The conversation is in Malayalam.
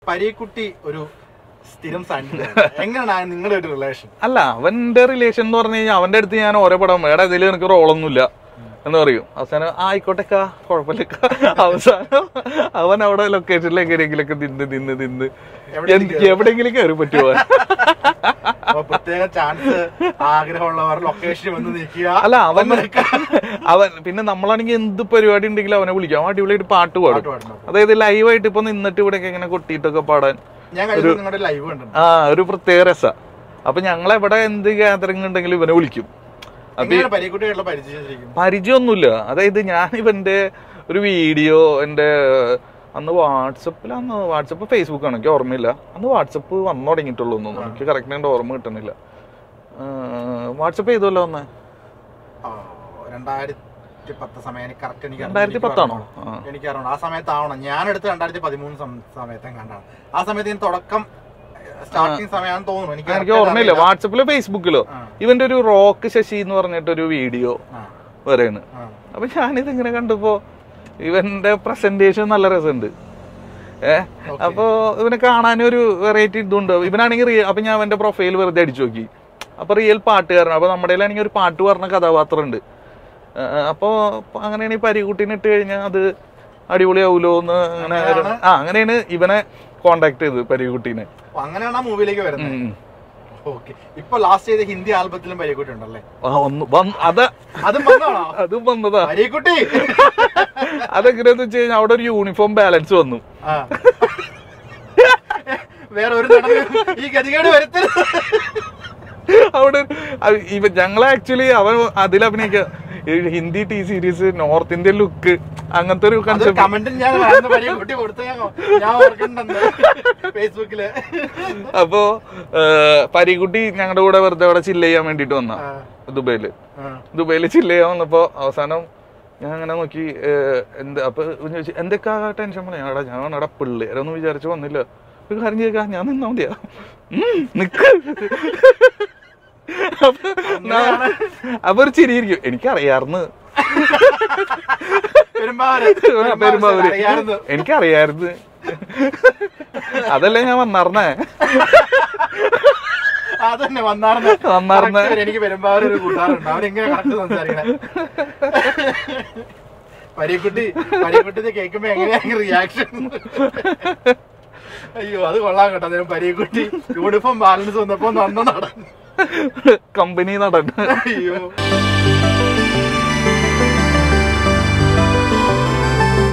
പരീക്കുട്ടി ഒരു സ്ഥിരം സാന്നിധ്യം എങ്ങനെയാണ് നിങ്ങളുടെ ഒരു റിലേഷൻ അല്ല അവന്റെ റിലേഷൻ എന്ന് പറഞ്ഞു കഴിഞ്ഞാൽ അവന്റെ അടുത്ത് ഞാൻ ഓരോ പടം എടാ ഇതിൽ എനിക്ക് റോളൊന്നുമില്ല എന്ന് പറയും അവസാനം "ആ, ആയിക്കോട്ടെക്കാ കുഴപ്പമില്ലക്ക അവസാനം അവൻ അവിടെ ലൊക്കേഷനിൽ എങ്ങനെയെങ്കിലൊക്കെ തിന്ന് തിന്ന് തിന്ന് എന്ത് എവിടെയെങ്കിലും കയറി പറ്റുമോ അപ്പൊ പ്രത്യേക ചാൻസ് ആഗ്രഹമുള്ളവർ ലൊക്കേഷനിൽ വന്ന് നിൽക്കുക അല്ല അവൻ അവൻ പിന്നെ നമ്മളാണെങ്കിൽ എന്ത് പരിപാടി ഉണ്ടെങ്കിലും അവനെ വിളിക്കാം അവൻ അടിപൊളിയായിട്ട് പാട്ട് പാടും പാട്ട് പാടുന്നു. അതായത് ലൈവായിട്ട് ഇപ്പൊ നിന്നിട്ട് ഇവിടെ ഇങ്ങനെ കൊട്ടിയിട്ടൊക്കെ പാടാൻ ഞാൻ കഴിഞ്ഞ ദിവസം നിങ്ങളുടെ ലൈവ് കണ്ടിട്ടുണ്ട് ആ ഒരു പ്രത്യേക രസ അപ്പൊ ഞങ്ങൾ എവിടെ എന്ത് ഗ്യാതറിംഗ് ഉണ്ടെങ്കിലും ഇവനെ വിളിക്കും അപ്പൊ ഈ എങ്ങനെയാണ് പരീക്കുട്ടികളുടെ പരിചയം ശരിക്കും പരിചയമൊന്നുമില്ല അതായത് ഞാൻ ഇവന്റെ ഒരു വീഡിയോ എൻ്റെ അന്ന് വാട്സപ്പിലാന്ന് വാട്സപ്പ് ഫേസ്ബുക്കാണ് എനിക്ക് ഓർമ്മയില്ല അന്ന് വാട്സപ്പ് വന്നു തുടങ്ങിയിട്ടുള്ളൂ തോന്നുന്നു എനിക്ക് കറക്റ്റ് ആയിട്ട് ഓർമ്മ കിട്ടുന്നില്ല വാട്സപ്പ് ചെയ്തല്ലോ അന്ന് ആ, രണ്ടായിരത്തി പത്ത് സമയം എനിക്ക് കറക്റ്റ് എനിക്ക് രണ്ടായിരത്തി പത്താണോ ആ. എനിക്ക് അറിയണം ആ സമയത്താവണം ഞാൻ എടുത്ത് രണ്ടായിരത്തി പതിമൂന്ന് സമയത്തെ കണ്ടാണ് ആ സമയത്ത് ഞാൻ തുടക്കം സ്റ്റാർട്ടിങ് സമയമാണെന്ന് തോന്നുന്നു എനിക്ക് എനിക്ക് correct ഓർമ്മയില്ല അറിയില്ല. വാട്സപ്പിലോ ഫേസ്ബുക്കിലോ ആ. ഇവന്റെ ഒരു റോക്ക് ശശി എന്ന് പറഞ്ഞിട്ടൊരു വീഡിയോ ആ, വരെയാണ് ആ. അപ്പൊ ഞാനിത് ഇങ്ങനെ കണ്ടപ്പോ ഇവന്റെ പ്രസന്റേഷൻ നല്ല രസമുണ്ട് ഏ അപ്പൊ ഇവനെ കാണാനൊരു വെറൈറ്റി ഇതുണ്ട് ഇവനാണെങ്കിൽ റിയ- അപ്പൊ ഞാൻ അവന്റെ പ്രൊഫൈൽ വെറുതെ അടിച്ചു നോക്കി അപ്പൊ റിയൽ പാട്ടുകാരൻ അപ്പൊ നമ്മുടെ കയ്യിലാണെങ്കിൽ ഒരു പാട്ട് പറഞ്ഞ കഥാപാത്രം ഉണ്ട് അപ്പൊ അങ്ങനെയാണ് ഈ പരികുട്ടീനെ ഇട്ട് കഴിഞ്ഞാൽ അത് അടിപൊളിയാവൂലോ എന്ന് അങ്ങനെ അങ്ങനെയാണ്? ആ അങ്ങനെയാണ് ഇവനെ കോണ്ടാക്ട് ചെയ്തത് പരികുട്ടീനെ അപ്പൊ അങ്ങനെയാണ് ആ മൂവിയിലേക്ക് വരുന്നത് ഉം. ഓക്കെ ഇപ്പൊ ലാസ്റ്റ് ചെയ്ത ഹിന്ദി ആൽബത്തിലും പരീക്കുട്ടി ഉണ്ടല്ലേ ആ, ഒന്ന് വന്ന് അത് അതും വന്നതാണോ അതും വന്നതാ പരീക്കുട്ടി അതെങ്ങനെയാന്ന് വെച്ച് കഴിഞ്ഞാൽ അവിടെ ഒരു യൂണിഫോം ബാലൻസ് വന്നു ആ. വേറെ ഒരു നടനും ഈ ഗതികേട് വരുത്തരുത് അവിടെ അത് ഇവ ഞങ്ങളെ ആക്ച്വലി അവൻ അതിൽ അഭിനയിക്ക ഈ Hindi T series north Indian look അങ്ങനത്തെ ഒരു അത് കൺസെപ്റ്റ് കമന്റും ഞാൻ കാണുന്ന പരീക്കുട്ടി കൊടുത്ത ഞാൻ ഞാൻ ഓർക്കുന്നുണ്ട് ഫേസ്ബുക്കില് അപ്പോ പരിക്കുട്ടി ഞങ്ങളുടെ കൂടെ വെറുതെ അവിടെ ചില്ല് ചെയ്യാൻ വേണ്ടിട്ട് വന്ന ആ, ദുബൈയില് ആ. ദുബൈയില് ചില്ല് ചെയ്യാൻ വന്നപ്പോ അവസാനം ഞാൻ അങ്ങനെ നോക്കി ഏഹ്, എന്ത് അപ്പൊ ഇവൻ ചോദിച്ചു എന്തൊക്കെ ടെൻഷൻ പറയാ എടാ ഞാൻ എടാ പിള്ളേരൊന്നും വിചാരിച്ചു വന്നില്ല ഒരു കാര്യം ചെയ്യേക്കാ ഞാൻ നിന്നാ മതിയാ ഉം, നിക്ക് അപ്പൊ ഞാൻ- അപ്പൊ ഒരു ചിരിയിരിക്കും എനിക്കറിയാർന്ന് പെരുമ്പാവൂര് പെരുമ്പാവൂര് അറിയാമായിരുന്നു. എനിക്കറിയായിരുന്നു അതല്ലേ ഞാൻ വന്നാർന്നേ അതന്നെ വന്നാർന്ന് വന്നാർന്ന്. Correct എനിക്ക് പെരുമ്പാവൂര് ഒരു കൂട്ടുകാരുണ്ട് അവരിങ്ങനെ കറക്റ്റ് സംസാരിക്കണേ പരീക്കുട്ടി പരീക്കുട്ടി കേൾക്കുമ്പോ എങ്ങനെയാ റിയാക്ഷൻ അയ്യോ അത് കൊള്ളാൻ കേട്ടോ അന്നേരം പരീക്കുട്ടി യൂണിഫോം ബാലൻസ് വന്നപ്പോ നന്ന നടന്നു കമ്പനി നടൻ അയ്യോ